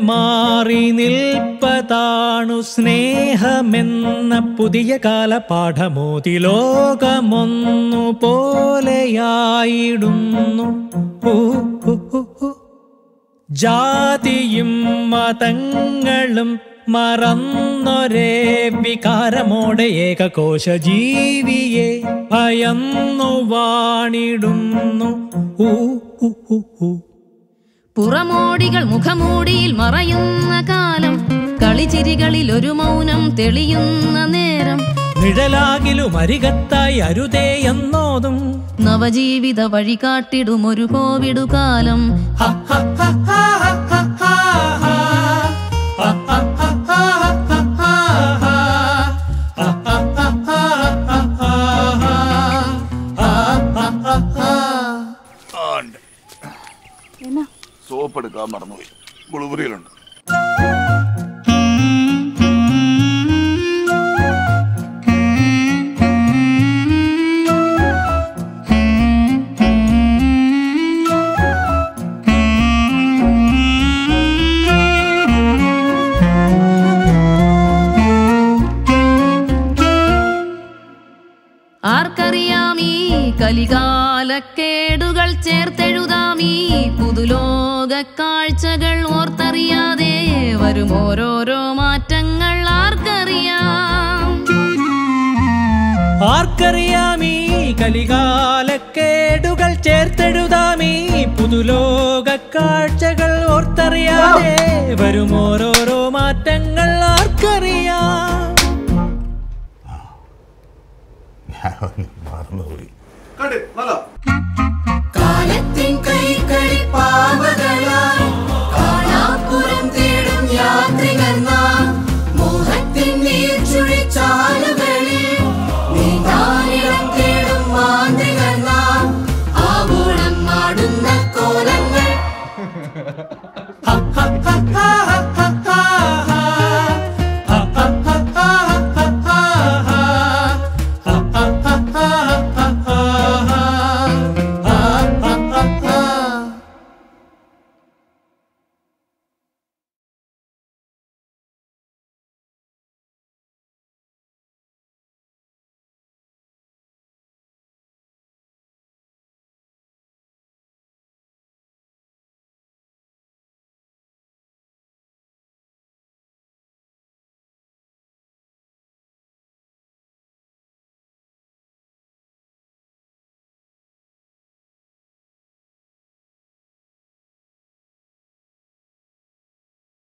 മാറി നിൽപ്പതാണു സ്നേഹമെന്ന പുതിയ കാലപാഠമോതി ലോകമൊന്നു പോലെയായിടുന്നു ഊ, ഊ, ഊ, ഊ. ജാതിയും മതങ്ങളും മറന്നൊരേ വികാരമോടെ ഏകകോശ ജീവിയെ ഭയന്നു വാണിടുന്നു ഊ, ഊ, ഊ, ഊ. പുറമോടികൾ മുഖമൂടിയിൽ മറയുന്ന കാലം കളിച്ചിരികളിൽ ഒരു മൗനം തെളിയുന്ന നേരം നിഴലാകിലും അരികത്തായി അരുതേ എന്നോതും നവജീവിത വഴി കാട്ടിടും ഒരു കോവിഡു കാലം സോപ്പ് എടുക്കാൻ മറന്നുപോയി കുളിമുറിയിലുണ്ട് ആർക്കറിയാം ഈ കലികാലക്കേടുകൾ ചേർത്തെഴുതാം ഈ പുതുലോക കാഴ്ചകൾ ഓർത്തറിയാതെ വരും ഓരോരോ മാറ്റങ്ങൾ ആർക്കറിയാം ആർക്കറിയാം ഈ കലികാലക്കേടുകൾ ചേർത്തെഴുതാം ഈ പുതുലോക കാഴ്ചകൾ ഓർത്തറിയാതെ വരും ഓരോരോ മാറ്റങ്ങൾ ആർക്കറിയാം ഞാൻ മറന്നുപോയി കണ്ടേ നല്ല കാലത്തിൻ കൈ